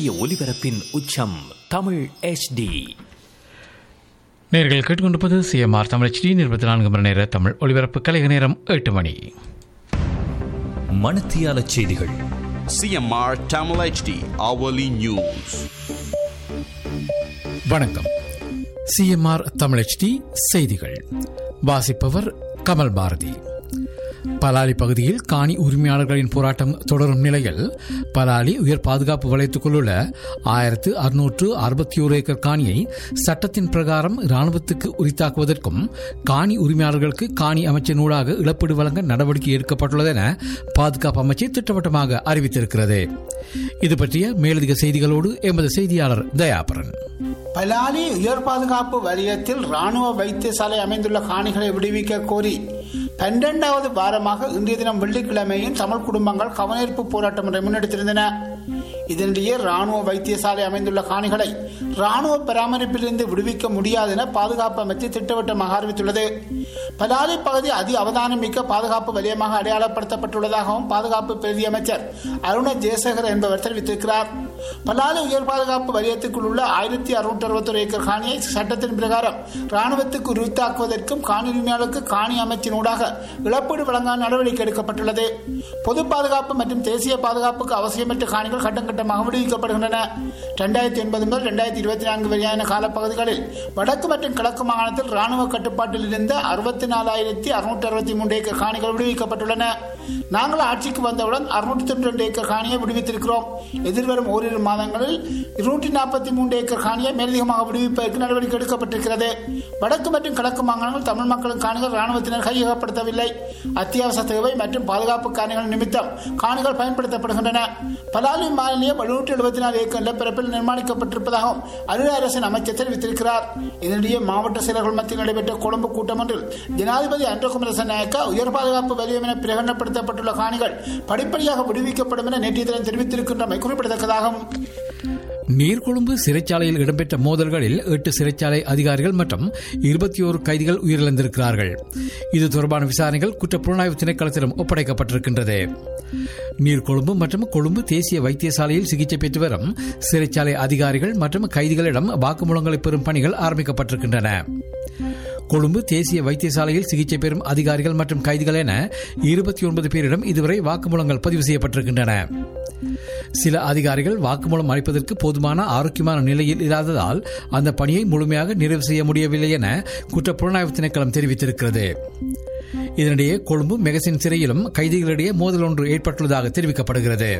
ஒலிபரப்பின் உச்சம் தமிழ் HD நேர்கள் கேட்டுக்கொண்டிருப்பது சிஎம்ஆர் தமிழ் டி இருபத்தி நான்கு மணி நேர தமிழ் ஒலிபரப்பு கலைக நேரம் எட்டு மணி மணத்தியால செய்திகள் CMR Tamil HD hourly news. வணக்கம் சிஎம்ஆர் தமிழ் டி செய்திகள் வாசிப்பவர் கமல் பாரதி பலாலி பகுதியில் காணி உரிமையாளர்களின் போராட்டம் தொடரும் நிலையில் பலாலி உயர் பாதுகாப்பு வலயத்துக்குள் உள்ள ஆயிரத்து அறுநூற்று அறுபத்தி ஒரு ஏக்கர் காணியை சட்டத்தின் பிரகாரம் இராணுவத்துக்கு உரித்தாக்குவதற்கும் காணி உரிமையாளர்களுக்கு காணி அமைச்சின் ஊடாக இழப்பீடு வழங்க நடவடிக்கை எடுக்கப்பட்டுள்ளது என பாதுகாப்பு அமைச்சு திட்டவட்டமாக அறிவித்திருக்கிறது இது பற்றிய மேலதிக செய்திகளோடு எமது செய்தியாளர் தயாபரன் பலாலி உயர் பாதுகாப்பு வலயத்தில் ராணுவ வைத்தியசாலை அமைந்துள்ள காணிகளை விடுவிக்க கோரி பன்னிரண்டாவது வாரமாக இன்றைய தினம் வெள்ளிக்கிழமையும் தமிழ் குடும்பங்கள் கவனீர்ப்பு போராட்டம் ஒன்றை முன்னெடுத்திருந்தன இதனிடையே ராணுவ வைத்தியசாலை அமைந்துள்ள காணிகளை ராணுவ பராமரிப்பிலிருந்து விடுவிக்க முடியாது என பாதுகாப்பு அமைச்சு திட்டவட்டமாக அறிவித்துள்ளது பலாலி பகுதி அதி அவதானமிக்க பாதுகாப்பு வலயமாக அடையாளப்படுத்தப்பட்டுள்ளதாகவும் பாதுகாப்பு பிரதி அமைச்சர் அருண ஜெயசேகர் என்பவர் தெரிவித்திருக்கிறார் பலாலி உயர் பாதுகாப்பு வலயத்துக்குள் உள்ள ஆயிரத்தி அறுநூற்றி அறுபத்தொரு ஏக்கர் காணியை சட்டத்தின் பிரகாரம் ராணுவத்துக்கு உரித்தாக்குவதற்கும் காணி உரிமையாளருக்கு காணி அமைச்சினூடாக இழப்பீடு வழங்க நடவடிக்கை எடுக்கப்பட்டுள்ளது பொது பாதுகாப்பு மற்றும் தேசிய பாதுகாப்புக்கு அவசியமற்ற காணிகள் கட்டம் கட்டமாக விடுவிக்கப்படுகின்றன இரண்டாயிரத்தி ஒன்பது முதல் இரண்டாயிரத்தி இருபத்தி நான்கு வரையான காலப்பகுதிகளில் வடக்கு மற்றும் கிழக்கு மாகாணத்தில் ராணுவ கட்டுப்பாட்டில் இருந்த அறுபத்தி நாலாயிரத்தி அறுநூற்றி அறுபத்தி மூன்று ஏக்கர் காணிகள் விடுவிக்கப்பட்டுள்ளன நாங்கள் ஆட்சிக்கு வந்தவுடன் அறுநூற்றி தொண்ணூற்றி ரெண்டு ஏக்கர் காணியை விடுவித்திருக்கிறோம் எதிர்வரும் ஓரிரு மாதங்களில் இருநூற்றி நாற்பத்தி மூன்று ஏக்கர் காணியை மேலதிகமாக விடுவிப்பதற்கு நடவடிக்கை எடுக்கப்பட்டிருக்கிறது வடக்கு மற்றும் கிழக்கு மாகாணங்கள் தமிழ் மக்களின் காணிகள் ராணுவத்தினர் கையகப்படுத்தவில்லை அத்தியாவசிய தேவை மற்றும் பாதுகாப்பு காணிகள் நிமித்தம் காணிகள் பயன்படுத்தப்படுகின்றன பலாலி மாநிலம் எழுநூற்றி எழுபத்தி நாலு ஏக்கர் நிலப்பரப்பில் நிர்மாணிக்கப்பட்டிருப்பதாகவும் அருள் அரசின் அமைச்சர் தெரிவித்திருக்கிறார் இதனிடையே மாவட்ட செயலர்கள் மத்தியில் நடைபெற்ற கொழும்பு கூட்டம் ஒன்றில் ஜனாதிபதி அன்றகுமரச நாயக்கா உயர் பாதுகாப்பு வலியம் என பிரகடனப்படுத்தப்பட்டுள்ள காணிகள் படிப்படியாக விடுவிக்கப்படும் என நேற்றைய தினம் தெரிவித்திருக்கின்றமை குறிப்பிடத்தக்கதாகும் நீர்கொழும்பு சிறைச்சாலையில் இடம்பெற்ற மோதல்களில் எட்டு சிறைச்சாலை அதிகாரிகள் மற்றும் இருபத்தி ஓரு கைதிகள் உயிரிழந்திருக்கிறார்கள் இது தொடர்பான விசாரணைகள் குற்ற புலனாய்வு திணைக்களத்திடம் ஒப்படைக்கப்பட்டிருக்கின்றது நீர்கொழும்பு மற்றும் கொழும்பு தேசிய வைத்தியசாலையில் சிகிச்சை பெற்று வரும் சிறைச்சாலை அதிகாரிகள் மற்றும் கைதிகளிடம் வாக்குமூலங்களை பெறும் பணிகள் ஆரம்பிக்கப்பட்டிருக்கின்றன கொழும்பு தேசிய வைத்தியசாலையில் சிகிச்சை பெறும் அதிகாரிகள் மற்றும் கைதிகள் என இருபத்தி ஒன்பது பேரிடம் இதுவரை வாக்குமூலங்கள் பதிவு செய்யப்பட்டிருக்கின்றன சில அதிகாரிகள் வாக்குமூலம் அளிப்பதற்கு போதுமான ஆரோக்கியமான நிலையில் இல்லாததால் அந்த பணியை முழுமையாக நிறைவு செய்ய முடியவில்லை என குற்ற புலனாய்வு திணைக்களம் தெரிவித்திருக்கிறது இதனிடையே கொழும்பு மெகசின் சிறையிலும் கைதிகளிடையே மோதல் ஒன்று ஏற்பட்டுள்ளதாக தெரிவிக்கப்படுகிறது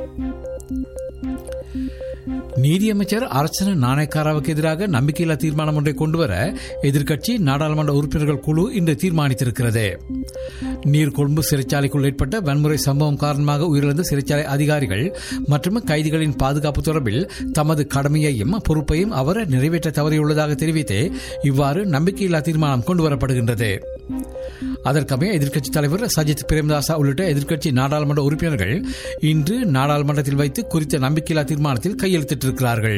நீதியமைச்சர் அரசன நாணயக்காராவுக்கு எதிராக நம்பிக்கையில்லா தீர்மானம் ஒன்றை கொண்டுவர எதிர்க்கட்சி நாடாளுமன்ற உறுப்பினர்கள் குழு இன்று தீர்மானித்திருக்கிறது நீர்கொழும்பு சிறைச்சாலைக்குள் ஏற்பட்ட வன்முறை சம்பவம் காரணமாக உயிரிழந்த சிறைச்சாலை அதிகாரிகள் மற்றும் கைதிகளின் பாதுகாப்பு தொடர்பில் தமது கடமையையும் பொறுப்பையும் அவர் நிறைவேற்ற தவறியுள்ளதாக தெரிவித்து இவ்வாறு நம்பிக்கையில்லா தீர்மானம் கொண்டுவரப்படுகின்றது அதற்கமைய எதிர்க்கட்சித் தலைவர் சஜித் பிரேமதாசா உள்ளிட்ட எதிர்க்கட்சி நாடாளுமன்ற உறுப்பினர்கள் இன்று நாடாளுமன்றத்தில் வைத்து குறித்த நம்பிக்கையில்லா தீர்மானத்தில் கையெழுத்திட்டிருக்கிறார்கள்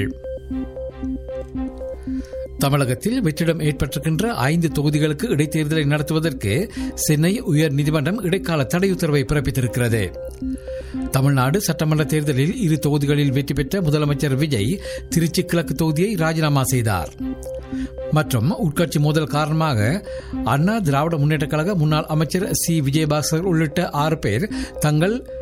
தமிழகத்தில் வெற்றிடம் ஏற்பட்டிருக்கின்ற ஐந்து தொகுதிகளுக்கு இடைத்தேர்தலை நடத்துவதற்கு சென்னை உயர் நீதிமன்றம் இடைக்கால தடை உத்தரவை பிறப்பித்திருக்கிறது தமிழ்நாடு சட்டமன்ற தேர்தலில் இரு தொகுதிகளில் வெற்றி பெற்ற முதலமைச்சர் விஜய் திருச்சி கிழக்கு தொகுதியை ராஜினாமா செய்தார் மற்றும் உட்கட்சி மோதல் காரணமாக அண்ணா திராவிட முன்னேற்ற கழக முன்னாள் அமைச்சர் சி விஜயபாஸ்கர் உள்ளிட்ட ஆறு பேர் தங்கள்